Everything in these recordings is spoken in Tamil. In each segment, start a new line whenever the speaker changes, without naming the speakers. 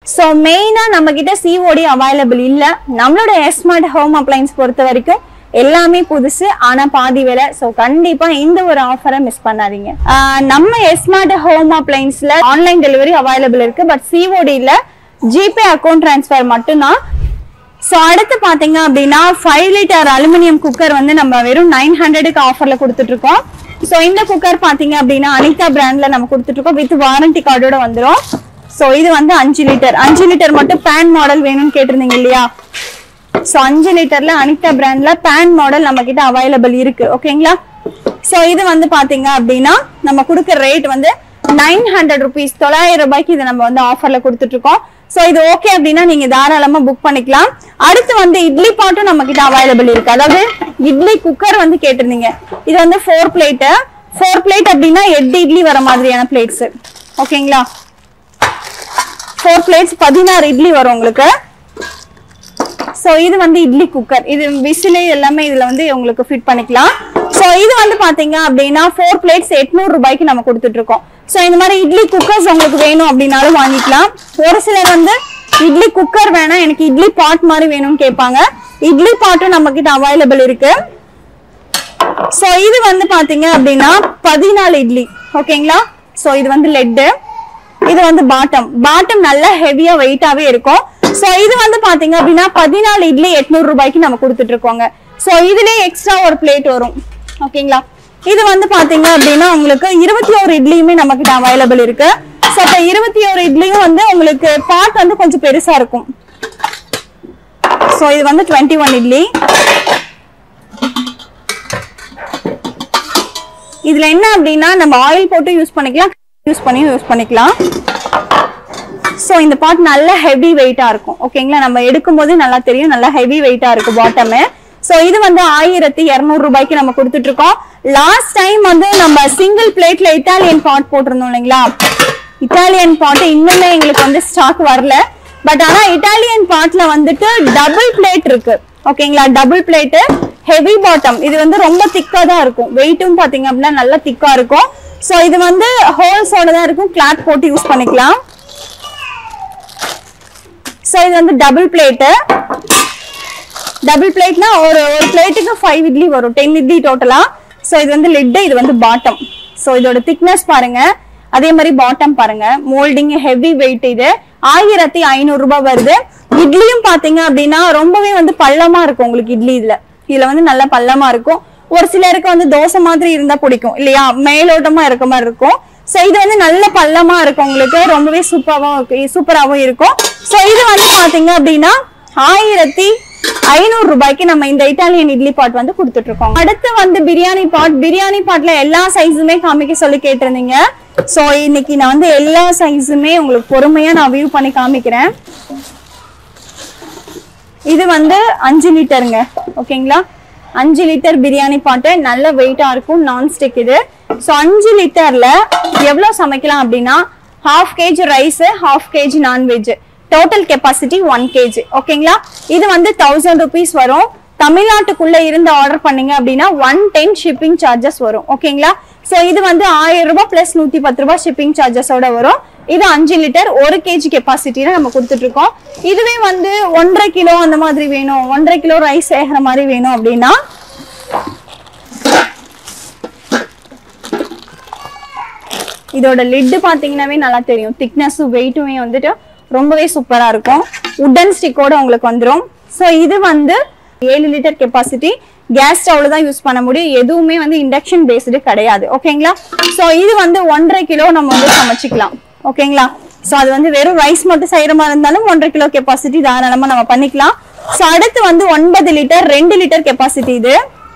ஸோ மெயினாக நம்ம கிட்ட சிஓடி அவைலபிள் இல்லை நம்மளோட எஸ்மார்ட் ஹோம் அப்ளைன்ஸ் பொறுத்த வரைக்கும் எல்லாமே புதுசு ஆனா பாதி விலை ஸோ கண்டிப்பா இந்த ஒரு ஆஃபரை மிஸ் பண்ணாதீங்க ஆஹ் நம்ம எஸ்மார்ட் ஹோம் அப்ளைன்ஸ்ல ஆன்லைன் டெலிவரி அவைலபிள் இருக்கு பட் சிஓடி இல்ல ஜிபே அக்கௌண்ட் ட்ரான்ஸ்ஃபர் மட்டும்தான் ஸோ அடுத்து பாத்தீங்க அப்படின்னா ஃபைவ் லிட்டர் அலுமினியம் குக்கர் வந்து நம்ம வெறும் நைன் ஹண்ட்ரடுக்கு ஆஃபர்ல கொடுத்துட்டு இருக்கோம் ஸோ இந்த குக்கர் பாத்தீங்க அப்படின்னா அனிதா பிராண்ட்ல நம்ம கொடுத்துட்டு இருக்கோம் வித் வாரண்டி கார்டோட வந்துரும் ஸோ இது வந்து அஞ்சு லிட்டர் அஞ்சு லிட்டர் மட்டும் பேன் மாடல் வேணும்னு கேட்டிருந்தீங்க இல்லையா ஸோ அஞ்சு லிட்டர்ல அனிதா பிராண்ட்ல பேன் மாடல் நம்ம கிட்ட அவைலபிள் இருக்கு ஓகேங்களா ஸோ இது வந்து பாத்தீங்க அப்படின்னா நம்ம கொடுக்குற ரேட் வந்து நைன் ஹண்ட்ரட் ருபீஸ் தொள்ளாயிரம் ரூபாய்க்கு இது நம்ம வந்து ஆஃபர்ல கொடுத்துட்டு இருக்கோம் ஸோ இது ஓகே அப்படின்னா நீங்க தாராளமா புக் பண்ணிக்கலாம் அடுத்து வந்து இட்லி பாட்டும் நம்ம கிட்ட அவைலபிள் இருக்கு அதாவது இட்லி குக்கர் வந்து கேட்டிருந்தீங்க இது வந்து ஃபோர் பிளேட்டு ஃபோர் பிளேட் அப்படின்னா எட்டு இட்லி வர மாதிரியான பிளேட்ஸ் ஓகேங்களா ஃபோர் பிளேட்ஸ் பதினாறு இட்லி வரும் உங்களுக்கு ஸோ இது வந்து இட்லி குக்கர் இது விசிலு எல்லாமே இதுல வந்து உங்களுக்கு ஃபிட் பண்ணிக்கலாம் ஸோ இது வந்து பாத்தீங்க அப்படின்னா ஃபோர் பிளேட்ஸ் எட்நூறு ரூபாய்க்கு நம்ம கொடுத்துட்டு இருக்கோம் ஸோ இந்த மாதிரி இட்லி குக்கர்ஸ் உங்களுக்கு வேணும் அப்படின்னாலும் வாங்கிக்கலாம் ஒரு சிலர் வந்து இட்லி குக்கர் வேணாம் எனக்கு இட்லி பாட் மாதிரி வேணும்னு கேட்பாங்க இட்லி பாட்டும் நம்ம கிட்ட அவைலபிள் இருக்கு ஸோ இது வந்து பாத்தீங்க அப்படின்னா பதினாலு இட்லி ஓகேங்களா ஸோ இது வந்து லெட்டு இது வந்து பாட்டம் பாட்டம் நல்லா ஹெவியா வெயிட்டாவே இருக்கும் சோ இது வந்து பாத்தீங்க அப்படின்னா பதினாலு இட்லி எட்நூறு ரூபாய்க்கு நம்ம கொடுத்துட்டு இருக்கோங்க சோ இதுலயே எக்ஸ்ட்ரா ஒரு பிளேட் வரும் ஓகேங்களா இது வந்து பாத்தீங்க அப்படின்னா உங்களுக்கு இருபத்தி ஒரு இட்லியுமே நம்ம கிட்ட அவைலபிள் இருக்கு சோ இப்ப இருபத்தி ஒரு இட்லியும் வந்து உங்களுக்கு பாட் வந்து கொஞ்சம் பெருசா இருக்கும் சோ இது வந்து டுவெண்ட்டி ஒன் இட்லி இதுல என்ன அப்படின்னா நம்ம ஆயில் போட்டு யூஸ் பண்ணிக்கலாம் யூஸ் பண்ணி யூஸ் பண்ணிக்கலாம் ஸோ இந்த பாட் நல்ல ஹெவி வெயிட்டா இருக்கும் ஓகேங்களா நம்ம எடுக்கும்போது நல்லா தெரியும் நல்லா ஹெவி வெயிட்டா இருக்கு பாட்டமு ஸோ இது வந்து ஆயிரத்தி இரநூறு ரூபாய்க்கு நம்ம கொடுத்துட்டு இருக்கோம் லாஸ்ட் டைம் வந்து நம்ம சிங்கிள் பிளேட்ல இட்டாலியன் பாட் போட்டிருந்தோம் இல்லைங்களா இட்டாலியன் பாட் இன்னுமே எங்களுக்கு வந்து ஸ்டாக் வரல பட் ஆனா இட்டாலியன் பாட்ல வந்துட்டு டபுள் பிளேட் இருக்கு ஓகேங்களா டபுள் பிளேட்டு ஹெவி பாட்டம் இது வந்து ரொம்ப திக்கா தான் இருக்கும் வெயிட்டும் பாத்தீங்க அப்படின்னா நல்லா திக்கா இருக்கும் ஸோ இது வந்து ஹோல்ஸோட தான் இருக்கும் கிளாத் போட்டு யூஸ் பண்ணிக்கலாம் ஸோ இது வந்து டபுள் பிளேட்டு டபுள் பிளேட்னா ஒரு ஒரு பிளேட்டுக்கு ஃபைவ் இட்லி வரும் டென் இட்லி டோட்டலா ஸோ இது வந்து லிட்டு இது வந்து பாட்டம் ஸோ இதோட திக்னஸ் பாருங்க அதே மாதிரி பாட்டம் பாருங்க மோல்டிங் ஹெவி வெயிட் இது ஆயிரத்தி ஐநூறு ரூபாய் வருது இட்லியும் பாத்தீங்க அப்படின்னா ரொம்பவே வந்து பள்ளமா இருக்கும் உங்களுக்கு இட்லி இதுல இதுல வந்து நல்ல பள்ளமா இருக்கும் ஒரு சிலருக்கு வந்து தோசை மாதிரி இருந்தா பிடிக்கும் இல்லையா மேலோட்டமா இருக்க மாதிரி இருக்கும் சோ இது வந்து நல்ல பள்ளமா இருக்கும் உங்களுக்கு ரொம்பவே சூப்பராவும் இருக்கு சூப்பராவும் இருக்கும் சோ இது வந்து பாத்தீங்க அப்படின்னா ஆயிரத்தி ஐநூறு ரூபாய்க்கு நம்ம இந்த இட்டாலியன் இட்லி பாட் வந்து கொடுத்துட்டு இருக்கோம் அடுத்து வந்து பிரியாணி பாட் பிரியாணி பாட்ல எல்லா சைஸுமே காமிக்க சொல்லி கேட்டிருந்தீங்க சோ இன்னைக்கு நான் வந்து எல்லா சைஸுமே உங்களுக்கு பொறுமையா நான் வியூ பண்ணி காமிக்கிறேன் இது வந்து அஞ்சு லிட்டருங்க ஓகேங்களா அஞ்சு லிட்டர் பிரியாணி பாட்டு நல்ல வெயிட்டா இருக்கும் நான்ஸ்டிக் இது ஸோ அஞ்சு லிட்டர்ல எவ்வளவு சமைக்கலாம் அப்படின்னா half KG rice half KG nonveg total capacity one KG ஓகேங்களா இது வந்து தௌசண்ட் ருபீஸ் வரும் தமிழ்நாட்டுக்குள்ள இருந்து ஆர்டர் பண்ணீங்க அப்படின்னா ஒன் டென் ஷிப்பிங் சார்ஜஸ் வரும் ஓகேங்களா ஸோ இது வந்து ஆயிரம் ரூபாய் பிளஸ் நூத்தி பத்து ரூபாய் ஷிப்பிங் சார்ஜஸோட வரும் இது அஞ்சு லிட்டர் ஒரு கேஜி கெப்பாசிட்டியில நம்ம கொடுத்துட்டு இருக்கோம் இதுவே வந்து ஒன்றரை கிலோ அந்த மாதிரி வேணும் ஒன்றரை கிலோ ரைஸ் ஏகிற மாதிரி வேணும் அப்படின்னா இதோட லிட்டு பாத்தீங்கன்னாவே நல்லா தெரியும் திக்னஸும் வெயிட்டுமே வந்துட்டு ரொம்பவே சூப்பரா இருக்கும் உட்டன் ஸ்டிக்கோட உங்களுக்கு வந்துடும் ஸோ இது வந்து ஏழு லிட்டர் கெப்பாசிட்டி கேஸ் ஸ்டவ்ல தான் யூஸ் பண்ண முடியும் எதுவுமே வந்து இண்டக்ஷன் பேஸ்டு கிடையாது ஓகேங்களா ஸோ இது வந்து ஒன்றரை கிலோ நம்ம வந்து சமைச்சிக்கலாம் ஓகேங்களா ஸோ அது வந்து வெறும் ரைஸ் மட்டும் செய்யற மாதிரி இருந்தாலும் ஒன்றரை கிலோ கெப்பாசிட்டி தாராளமா நம்ம பண்ணிக்கலாம் ஸோ அடுத்து வந்து ஒன்பது லிட்டர் ரெண்டு லிட்டர் கெப்பாசிட்டி இது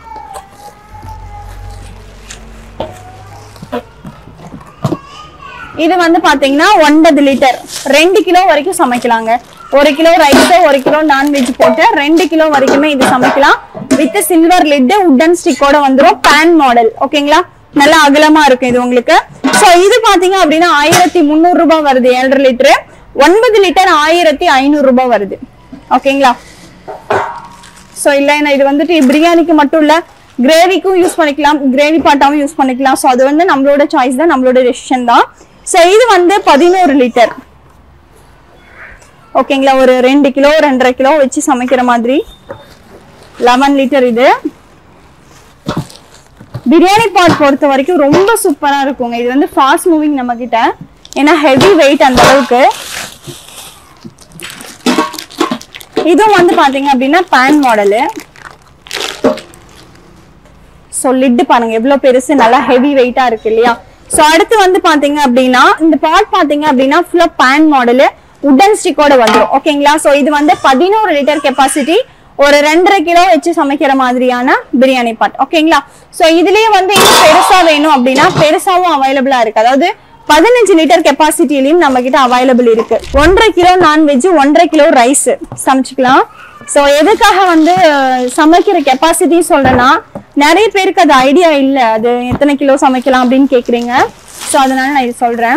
இது வந்து பாத்தீங்கன்னா ஒன்பது லிட்டர் ரெண்டு கிலோ வரைக்கும் சமைக்கலாங்க ஒரு கிலோ ரைஸ் ஒரு கிலோ நான்வெஜ் போட்டு ரெண்டு கிலோ வரைக்குமே இது சமைக்கலாம் வித் சில்வர் லிட் உட்டன் ஸ்டிக்கோட வந்துரும் பேன் மாடல் ஓகேங்களா நல்லா அகலமா இருக்கும் இது உங்களுக்கு சோ இது பாத்தீங்க அப்படின்னா ஆயிரத்தி முந்நூறு ரூபாய் வருது ஏழரை லிட்டரு ஒன்பது லிட்டர் ஆயிரத்தி ஐநூறு ரூபாய் வருது ஓகேங்களா ஸோ இல்லைன்னா இது வந்துட்டு பிரியாணிக்கு மட்டும் இல்ல கிரேவிக்கும் யூஸ் பண்ணிக்கலாம் கிரேவி பாட்டாவும் யூஸ் பண்ணிக்கலாம் ஸோ அது வந்து நம்மளோட சாய்ஸ் தான் நம்மளோட டெசிஷன் தான் ஸோ இது வந்து பதினோரு லிட்டர் ஓகேங்களா ஒரு ரெண்டு கிலோ ரெண்டரை கிலோ வச்சு சமைக்கிற மாதிரி லெமன் லிட்டர் இது பிரியாணி பாட் பொறுத்த வரைக்கும் ரொம்ப சூப்பரா இருக்குங்க இது வந்து ஃபாஸ்ட் மூவிங் நம்ம கிட்ட ஏன்னா ஹெவி வெயிட் அந்த அளவுக்கு இதுவும் வந்து பாத்தீங்க அப்படின்னா பேன் மாடலு ஸோ லிட்டு பாருங்க எவ்வளவு பெருசு நல்லா ஹெவி வெயிட்டா இருக்கு இல்லையா ஸோ அடுத்து வந்து பாத்தீங்க அப்படின்னா இந்த பாட் பாத்தீங்க அப்படின்னா ஃபுல்லா பேன் மாடலு உடன் ஸ்டிக்கோட வந்துடும் ஓகேங்களா ஸோ இது வந்து பதினோரு லிட்டர் கெப்பாசிட்டி ஒரு ரெண்டரை கிலோ வச்சு சமைக்கிற மாதிரியான பிரியாணி பாட் ஓகேங்களா ஸோ இதுலயே வந்து இன்னும் பெருசா வேணும் அப்படின்னா பெருசாவும் அவைலபிளா இருக்கு அதாவது பதினஞ்சு லிட்டர் கெப்பாசிட்டிலையும் நம்ம கிட்ட அவைலபிள் இருக்கு ஒன்றரை கிலோ நான்வெஜ் ஒன்றரை கிலோ ரைஸ் சமைச்சுக்கலாம் ஸோ எதுக்காக வந்து அஹ், சமைக்கிற கெப்பாசிட்டி சொல்றேன்னா நிறைய பேருக்கு அது ஐடியா இல்ல அது எத்தனை கிலோ சமைக்கலாம் அப்படின்னு கேக்குறீங்க ஸோ அதனால நான் இது சொல்றேன்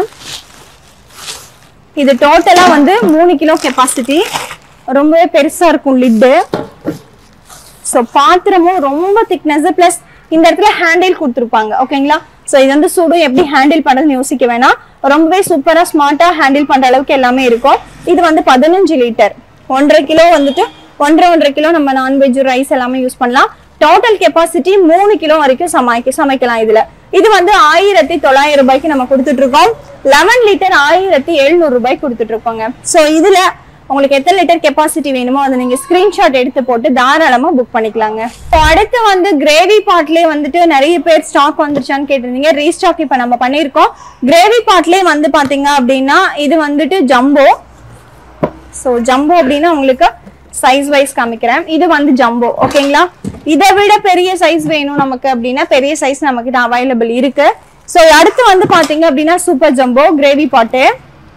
இது டோட்டலா வந்து மூணு கிலோ கெப்பாசிட்டி ரொம்பவே பெருசா இருக்கும் லிட்டு ஸோ பாத்திரமும் ரொம்ப திக்னஸ் ப்ளஸ் இந்த இடத்துல ஹேண்டில் கொடுத்துருப்பாங்க ஓகேங்களா ஸோ இது வந்து சுடு எப்படி ஹேண்டில் பண்றதுன்னு யோசிக்க வேணாம் ரொம்பவே சூப்பரா ஸ்மார்ட்டா ஹேண்டில் பண்ற அளவுக்கு எல்லாமே இருக்கும் இது வந்து பதினஞ்சு லிட்டர் ஒன்றரை கிலோ வந்துட்டு ஒன்றரை ஒன்றரை கிலோ நம்ம நான்வெஜ் ரைஸ் எல்லாமே யூஸ் பண்ணலாம் டோட்டல் கெப்பாசிட்டி மூணு கிலோ வரைக்கும் சமைக்க சமைக்கலாம் இதுல இது வந்து ஆயிரத்தி தொள்ளாயிரம் ரூபாய்க்கு நம்ம கொடுத்துட்டு இருக்கோம் லெவன் லிட்டர் ஆயிரத்தி எழுநூறு ரூபாய்க்கு கொடுத்துட்டு இருக்கோங்க ஸோ இதுல உங்களுக்கு எத்தனை லிட்டர் கெப்பாசிட்டி வேணுமோ அதை நீங்க ஸ்கிரீன்ஷாட் எடுத்து போட்டு தாராளமா புக் பண்ணிக்கலாங்க இப்போ அடுத்து வந்து கிரேவி பாட்லயே வந்துட்டு நிறைய பேர் ஸ்டாக் வந்துருச்சான்னு கேட்டிருந்தீங்க ரீஸ்டாக் இப்ப நம்ம பண்ணியிருக்கோம் கிரேவி பாட்லயே வந்து பாத்தீங்க அப்படின்னா இது வந்துட்டு ஜம்போ ஸோ ஜம்போ அப்படின்னா உங்களுக்கு சைஸ் வைஸ் காமிக்கிறேன் இது வந்து ஜம்போ ஓகேங்களா இதை விட பெரிய சைஸ் வேணும் நமக்கு அப்படின்னா பெரிய சைஸ் நம்ம கிட்ட அவைலபிள் இருக்கு ஸோ அடுத்து வந்து பாத்தீங்க அப்படின்னா super jumbo gravy pot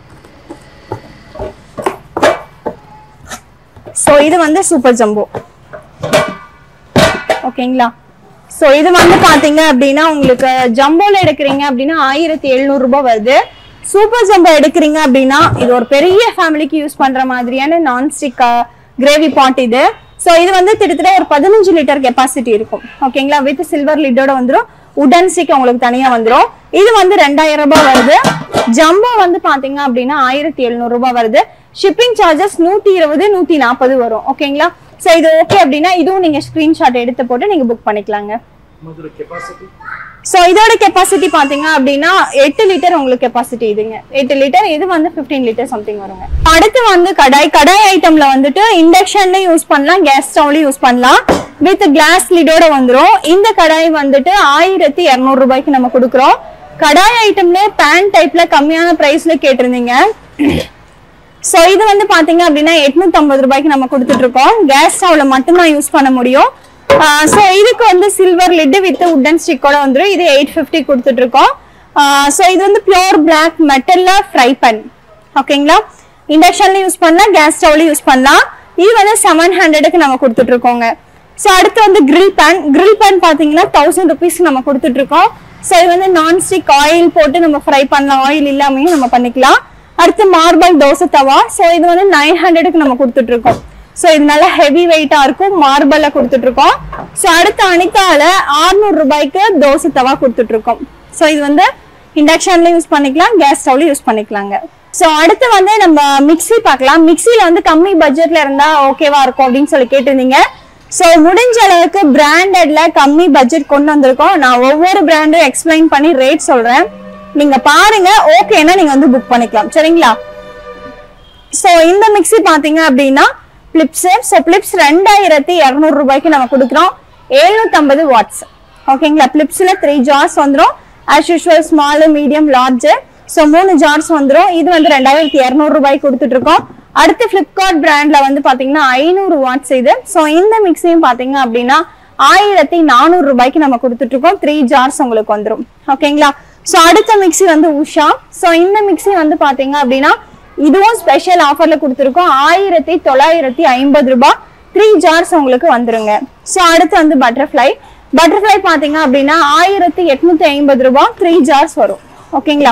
so இது வந்து சூப்பர் ஜம்போ ஓகேங்களா ஸோ இது வந்து பாத்தீங்க அப்படின்னா உங்களுக்கு ஜம்போல எடுக்கிறீங்க அப்படின்னா ஆயிரத்தி எழுநூறு ரூபாய் வருது சூப்பர் ஜம்போ எடுக்கிறீங்க அப்படின்னா இது ஒரு பெரிய ஃபேமிலிக்கு யூஸ் பண்ற மாதிரியான நான்ஸ்டிக் கிரேவி பாட் இது ஸோ இது வந்து கிட்டத்தட்ட ஒரு பதினஞ்சு லிட்டர் கெப்பாசிட்டி இருக்கும் ஓகேங்களா வித் சில்வர் லிட்டோட வந்துடும் உடன் ஸ்டிக் உங்களுக்கு தனியா வந்துடும் இது வந்து ரெண்டாயிரம் ரூபாய் வருது ஜம்போ வந்து பாத்தீங்க அப்படின்னா ஆயிரத்தி எழுநூறு ரூபாய் வருது ஷிப்பிங் சார்ஜஸ் நூத்தி இருபது நூத்தி நாற்பது வரும் ஓகேங்களா சோ இது ஓகே அப்படின்னா இதுவும் நீங்க ஸ்கிரீன்ஷாட் எடுத்து போட்டு நீங்க புக் பண்ணிக்கலாங்க
மதுரை கெப்பாசிட்டி
சோ இதோட கெப்பாசிட்டி பாத்தீங்க அப்படின்னா எட்டு லிட்டர் உங்களுக்கு கெப்பாசிட்டி இதுங்க எட்டு லிட்டர் இது வந்து 15 லிட்டர் சம்திங் வருங்க அடுத்து வந்து கடாய் கடாய் ஐட்டம்ல வந்துட்டு இண்டக்ஷன்ல யூஸ் பண்ணலாம் கேஸ் ஸ்டவ்ல யூஸ் பண்ணலாம் வித் கிளாஸ் லிடோட வந்துரும் இந்த கடாய் வந்துட்டு ஆயிரத்தி இருநூறு ரூபாய்க்கு நம்ம கொடுக்குறோம் கடாய் ஐட்டம்ல பேன் டைப்ல கம்மியான பிரைஸ்ல கேட்டிருந்தீங்க சோ இது வந்து பாத்தீங்க அப்படின்னா 850 ரூபாய்க்கு நம்ம கொடுத்துட்டு இருக்கோம் கேஸ் ஸ்டவ்ல மட்டும்தான் யூஸ் பண்ண முடியும் சோ இதுக்கு வந்து சில்வர் லிட் வித் உட்டன் ஸ்டிக்கோட வந்துரும் இது எயிட் ஃபிஃப்டி கொடுத்துட்டு இருக்கோம் சோ இது வந்து பியோர் பிளாக் மெட்டல்ல ஃப்ரை பன் ஓகேங்களா இண்டக்ஷன்ல யூஸ் பண்ணலாம் கேஸ் ஸ்டவ்ல யூஸ் பண்ணலாம் இது வந்து செவன் ஹண்ட்ரடுக்கு நம்ம கொடுத்துட்டு இருக்கோங்க ஸோ அடுத்து வந்து grill பேன் grill பேன் பார்த்தீங்கன்னா தௌசண்ட் ருபீஸ் நம்ம கொடுத்துட்டு இருக்கோம் ஸோ இது வந்து நான்ஸ்டிக் ஆயில் போட்டு நம்ம ஃப்ரை பண்ணலாம் ஆயில் இல்லாமையும் நம்ம பண்ணிக்கலாம் அடுத்து மார்பல் தோசை தவா ஸோ இது வந்து நைன் ஹண்ட்ரடுக்கு நம்ம கொடுத்துட்டு இருக்கோம் ஸோ இது நல்லா ஹெவி வெயிட்டா இருக்கும் மார்பல்ல கொடுத்துட்டு இருக்கோம் ஸோ அடுத்து அனிதால 600 ரூபாய்க்கு தோசை தவா கொடுத்துட்டு இருக்கோம் ஸோ இது வந்து இண்டக்ஷன்ல யூஸ் பண்ணிக்கலாம் கேஸ் ஸ்டவ்ல யூஸ் பண்ணிக்கலாங்க ஸோ அடுத்து வந்து நம்ம மிக்ஸி பார்க்கலாம் மிக்ஸில வந்து கம்மி பட்ஜெட்ல இருந்தா ஓகேவா இருக்கும் அப்படின்னு சொல்லி கேட்டிருந்தீங்க ஸோ முடிஞ்ச அளவுக்கு பிராண்டட்ல கம்மி பட்ஜெட் கொண்டு வந்திருக்கோம் நான் ஒவ்வொரு பிராண்டும் எக்ஸ்பிளைன் பண்ணி ரேட் சொல்றேன் நீங்க பாருங்க ஓகேன்னா நீங்க வந்து புக் பண்ணிக்கலாம் சரிங்களா ஸோ இந்த மிக்ஸி பாத்தீங்க அப்படின்னா பிளிப்ஸ் ஸோ பிளிப்ஸ் ரெண்டாயிரத்தி இரநூறு ரூபாய்க்கு நம்ம கொடுக்குறோம் எழுநூத்தம்பது வாட்ஸ் ஓகேங்களா பிளிப்ஸ்ல த்ரீ ஜார்ஸ் வந்துடும் as usual small medium large so மூணு ஜார்ஸ் வந்துடும் இது வந்து ரெண்டாயிரத்தி இரநூறு ரூபாய்க்கு கொடுத்துட்டு இருக்கோம் அடுத்து ஃப்ளிப்கார்ட் பிராண்ட்ல வந்து பாத்தீங்கன்னா ஐநூறு வாட்ஸ் இது ஸோ இந்த மிக்ஸியும் பாத்தீங்க அப்படின்னா ஆயிரத்தி நானூறு ரூபாய்க்கு நம்ம கொடுத்துட்டு இருக்கோம் த்ரீ ஜார்ஸ் உங்களுக்கு வந்துடும் ஓகேங்களா ஸோ அடுத்த மிக்ஸி வந்து உஷா ஸோ இந்த மிக்ஸி வந்து பாத்தீங்க அப்படின்னா இதுவும் ஸ்பெஷல் ஆஃபர்ல கொடுத்துருக்கோம் ஆயிரத்தி தொள்ளாயிரத்தி ஐம்பது ரூபாய் த்ரீ ஜார்ஸ் உங்களுக்கு வந்துருங்க ஸோ அடுத்து வந்து பட்டர்ஃப்ளை பட்டர்ஃப்ளை பாத்தீங்க அப்படின்னா ஆயிரத்தி எட்நூத்தி ஐம்பது ரூபாய் த்ரீ ஜார்ஸ் வரும் ஓகேங்களா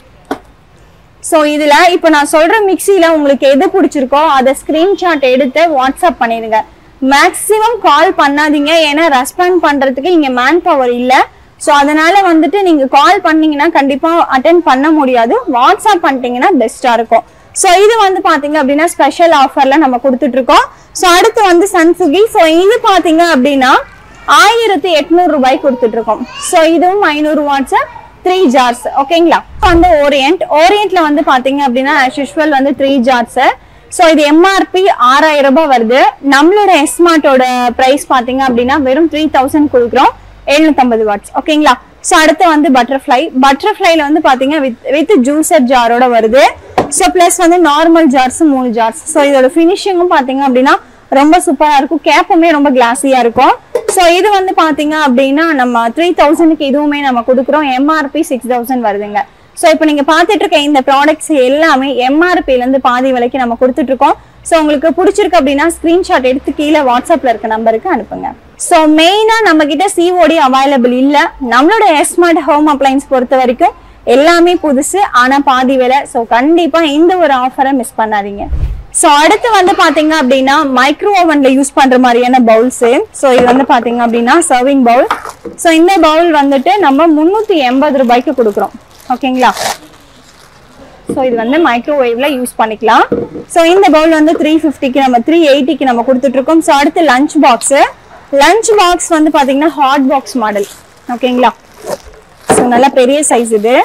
ஸோ இதுல இப்போ நான் சொல்ற மிக்ஸில உங்களுக்கு எது பிடிச்சிருக்கோ அதை ஸ்கிரீன்ஷாட் எடுத்து வாட்ஸ்அப் பண்ணிடுங்க மேக்ஸிமம் கால் பண்ணாதீங்க ஏன்னா ரெஸ்பாண்ட் பண்றதுக்கு இங்க மேன் பவர் இல்ல ஸோ அதனால வந்துட்டு நீங்க கால் பண்ணீங்கன்னா கண்டிப்பா அட்டன் பண்ண முடியாது வாட்ஸ்அப் பண்ணிட்டீங்கன்னா பெஸ்டா இருக்கும் ஸோ இது வந்து பாத்தீங்க அப்படின்னா ஸ்பெஷல் ஆஃபர்ல நம்ம கொடுத்துட்டு இருக்கோம் ஸோ அடுத்து வந்து சன்சுகி ஸோ இது பாத்தீங்க அப்படின்னா ஆயிரத்தி எட்நூறு ரூபாய் கொடுத்துட்டு இருக்கோம் ஸோ இதுவும் ஐநூறு வாட்ஸ் த்ரீ ஜார்ஸ் ஓகேங்களா வந்து ஓரியன்ட் ஓரியன்ட்ல வந்து பாத்தீங்க அப்படின்னா as usual வந்து த்ரீ ஜார்ஸ் ஸோ இது எம்ஆர்பி ஆறாயிரம் ரூபாய் வருது நம்மளோட எஸ்மார்ட்டோட பிரைஸ் பாத்தீங்க அப்படின்னா வெறும் த்ரீ தௌசண்ட் கொடுக்குறோம் எழுநூத்தம்பது வாட்ஸ் ஓகேங்களா ஸோ அடுத்து வந்து பட்டர்ஃப்ளை பட்டர்ஃப்ளைல வந்து பாத்தீங்க வித் வித் ஜூசர் ஜாரோட வருது ஸோ ப்ளஸ் வந்து நார்மல் ஜார்ஸ் மூணு ஜார்ஸ் ஸோ இதோட ஃபினிஷிங்கும் பாத்தீங்க அப்படின்னா ரொம்ப சூப்பரா இருக்கும் கேப்புமே ரொம்ப கிளாஸியா இருக்கும் ஸோ இது வந்து பாத்தீங்க அப்படின்னா நம்ம த்ரீ தௌசண்ட்க்கு இதுவுமே நம்ம கொடுக்குறோம் எம்ஆர்பி சிக்ஸ் தௌசண்ட் வருதுங்க ஸோ இப்போ நீங்க பார்த்துட்டு இருக்க இந்த ப்ராடக்ட்ஸ் எல்லாமே எம்ஆர்பில இருந்து பாதி விலைக்கு நம்ம கொடுத்துட்டு இருக்கோம் ஸோ உங்களுக்கு பிடிச்சிருக்கு அப்படின்னா ஸ்கிரீன்ஷாட் எடுத்து கீழே வாட்ஸ்அப்ல இருக்க நம்பருக்கு அனுப்புங்க ஸோ மெயினா நம்ம கிட்ட சிஓடி அவைலபிள் இல்ல நம்மளோட எஸ்மார்ட் ஹோம் அப்ளைன்ஸ் பொறுத்த வரைக்கும் எல்லாமே புதுசு ஆனா பாதி விலை ஸோ கண்டிப்பா இந்த ஒரு ஆஃபரை மிஸ் பண்ணாதீங்க ஸோ அடுத்து வந்து பாத்தீங்க அப்படின்னா மைக்ரோ ஓவன்ல யூஸ் பண்ற மாதிரியான பவுல்ஸ் ஸோ இது வந்து பாத்தீங்க அப்படின்னா சர்விங் பவுல் ஸோ இந்த பவுல் வந்துட்டு நம்ம முந்நூத்தி எண்பது ரூபாய்க்கு கொடுக்குறோம் ஓகேங்களா ஸோ இது வந்து மைக்ரோவேவ்ல யூஸ் பண்ணிக்கலாம் ஸோ இந்த பவுல் வந்து த்ரீ ஃபிஃப்டிக்கு நம்ம த்ரீ எயிட்டிக்கு நம்ம கொடுத்துட்டு இருக்கோம் ஸோ அடுத்து லஞ்ச் பாக்ஸ் லஞ்ச் பாக்ஸ் வந்து பாத்தீங்கன்னா ஹாட் பாக்ஸ் மாடல் ஓகேங்களா ஸோ நல்ல பெரிய சைஸ் இது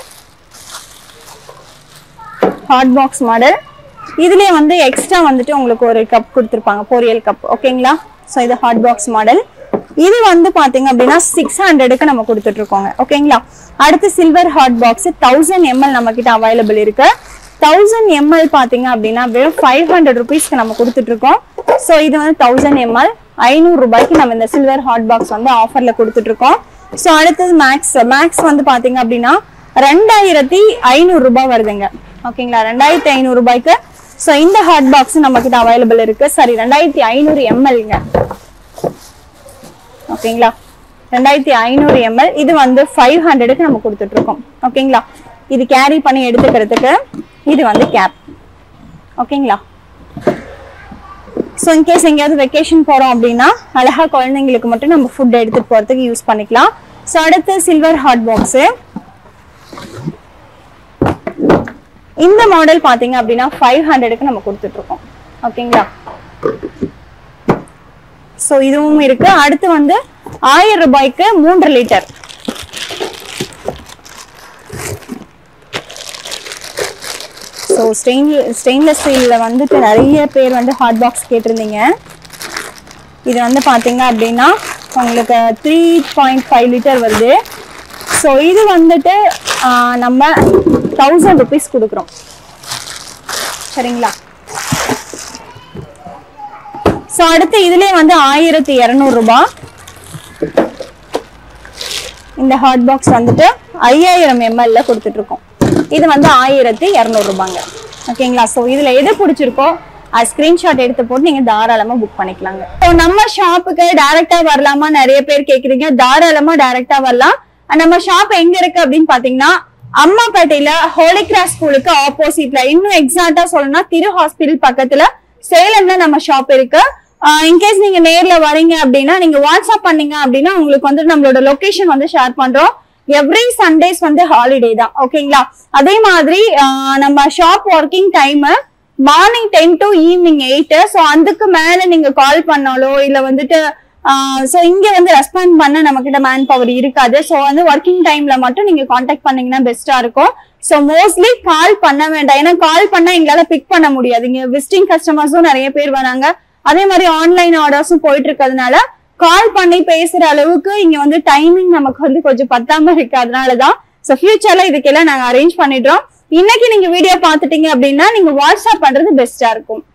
ஹாட் பாக்ஸ் மாடல் இதுலயே வந்து எக்ஸ்ட்ரா வந்துட்டு உங்களுக்கு ஒரு கப் கொடுத்துருப்பாங்க பொரியல் கப் ஓகேங்களா ஸோ இது ஹாட் பாக்ஸ் மாடல் இது வந்து பாத்தீங்க அப்படின்னா சிக்ஸ் ஹண்ட்ரடுக்கு நம்ம கொடுத்துட்டு இருக்கோங்க ஓகேங்களா அடுத்து silver hot box thousand ML நம்ம கிட்ட அவைலபிள் இருக்கு தௌசண்ட் எம்எல் பாத்தீங்க அப்படின்னா வெறும் ஃபைவ் ஹண்ட்ரட் ருபீஸ்க்கு நம்ம கொடுத்துட்டு இருக்கோம் ஸோ இது வந்து தௌசண்ட் எம்எல் ஐநூறு ரூபாய்க்கு நம்ம இந்த சில்வர் ஹாட் பாக்ஸ் வந்து ஆஃபர்ல கொடுத்துட்டு இருக்கோம் ஸோ அடுத்தது மேக்ஸ் மேக்ஸ் வந்து பாத்தீங்க அப்படின்னா ரெண்டாயிரத்தி ஐநூறு ரூபாய் வருதுங்க ஓகேங்களா ரெண்டாயிரத்தி ஐநூறு ரூபாய்க்கு ஸோ இந்த ஹாட் பாக்ஸ் நம்ம கிட்ட அவைலபிள் இருக்கு சரி ரெண்டாயிரத்தி ஐநூறு எம்எல்ங்க ஓகேங்களா ரெண்டாயிரத்தி ஐநூறு எம்எல் இது வந்து ஃபைவ் ஹண்ட்ரடுக்கு நம்ம கொடுத்துட்டு இருக்கோம் ஓகேங்களா இது கேரி பண்ணி எடுத்துக்கிறதுக்கு இது வந்து கேப் ஓகேங்களா ஸோ இன்கேஸ் எங்கேயாவது வெக்கேஷன் போறோம் அப்படின்னா அழகா குழந்தைங்களுக்கு மட்டும் நம்ம ஃபுட் எடுத்துட்டு போறதுக்கு யூஸ் பண்ணிக்கலாம் ஸோ அடுத்து சில்வர் ஹாட் பாக்ஸ் இந்த மாடல் பாத்தீங்க அப்படின்னா ஃபைவ் ஹண்ட்ரடுக்கு நம்ம கொடுத்துட்டு இருக்கோம் ஓகேங்களா ஸோ இதுவும் இருக்கு அடுத்து வந்து ஆயிரம் ரூபாய்க்கு மூன்று லிட்டர் ஸோ ஸ்டெயின் ஸ்டெயின்லெஸ் ஸ்டீலில் வந்துட்டு நிறைய பேர் வந்து ஹாட் பாக்ஸ் கேட்டிருந்தீங்க இது வந்து பார்த்தீங்க அப்படின்னா உங்களுக்கு த்ரீ பாயிண்ட் ஃபைவ் லிட்டர் வருது ஸோ இது வந்துட்டு ஆஹ், நம்ம தௌசண்ட் ருபீஸ் கொடுக்குறோம் சரிங்களா ஸோ அடுத்து இதுலேயே வந்து ஆயிரத்தி இரநூறுபா இந்த ஹாட் பாக்ஸ் வந்துட்டு ஐயாயிரம் எம்எல்ல கொடுத்துட்டு இருக்கோம் இது வந்து ஆயிரத்தி இரநூறுபாங்க ஓகேங்களா ஸோ இதுல எது பிடிச்சிருக்கோ அது ஸ்கிரீன்ஷாட் எடுத்து போட்டு நீங்க தாராளமா புக் பண்ணிக்கலாங்க ஸோ நம்ம ஷாப்புக்கு டைரக்டா வரலாமா நிறைய பேர் கேக்குறீங்க தாராளமா டைரக்டா வரலாம் அஹ் நம்ம ஷாப் எங்க இருக்கு அப்படின்னு பாத்தீங்கன்னா அம்மாப்பேட்டையில ஹோலி கிராஸ் ஸ்கூலுக்கு ஆப்போசிட்ல இன்னும் எக்ஸாக்டா சொல்லணும்னா திரு ஹாஸ்பிட்டல் பக்கத்துல சேலம்ல நம்ம ஷாப் இருக்கு இன்கேஸ் நீங்க நேர்ல வரீங்க அப்படின்னா நீங்க வாட்ஸ்அப் பண்ணீங்க அப்படின்னா உங்களுக்கு வந்து நம்மளோட லொகேஷன் வந்து ஷேர் பண்றோம் எவ்ரி சண்டேஸ் வந்து ஹாலிடே தான் ஓகேங்களா அதே மாதிரி ஆஹ் நம்ம shop working time morning ten to evening eight so அதுக்கு மேல நீங்க கால் பண்ணாலோ இல்ல வந்துட்டு ஸோ இங்க வந்து ரெஸ்பாண்ட் பண்ண நம்ம கிட்ட மேன் பவர் இருக்காது ஸோ வந்து ஒர்க்கிங் டைம்ல மட்டும் நீங்க காண்டாக்ட் பண்ணீங்கன்னா பெஸ்டா இருக்கும் ஸோ மோஸ்ட்லி கால் பண்ண வேண்டாம் ஏன்னா கால் பண்ணா எங்களால பிக் பண்ண முடியாது இங்க விசிட்டிங் கஸ்டமர்ஸும் நிறைய பேர் வராங்க அதே மாதிரி ஆன்லைன் ஆர்டர்ஸும் போயிட்டு இருக்கிறதுனால கால் பண்ணி பேசுற அளவுக்கு இங்க வந்து டைமிங் நமக்கு வந்து கொஞ்சம் பத்தாம இருக்கு அதனாலதான் ஸோ ஃபியூச்சர்ல இதுக்கெல்லாம் நாங்க அரேஞ்ச் பண்ணிடுறோம் இன்னைக்கு நீங்க வீடியோ பார்த்துட்டீங்க அப்படின்னா நீங்க வாட்ஸ்அப் பண்றது பெஸ்டா இருக்கும்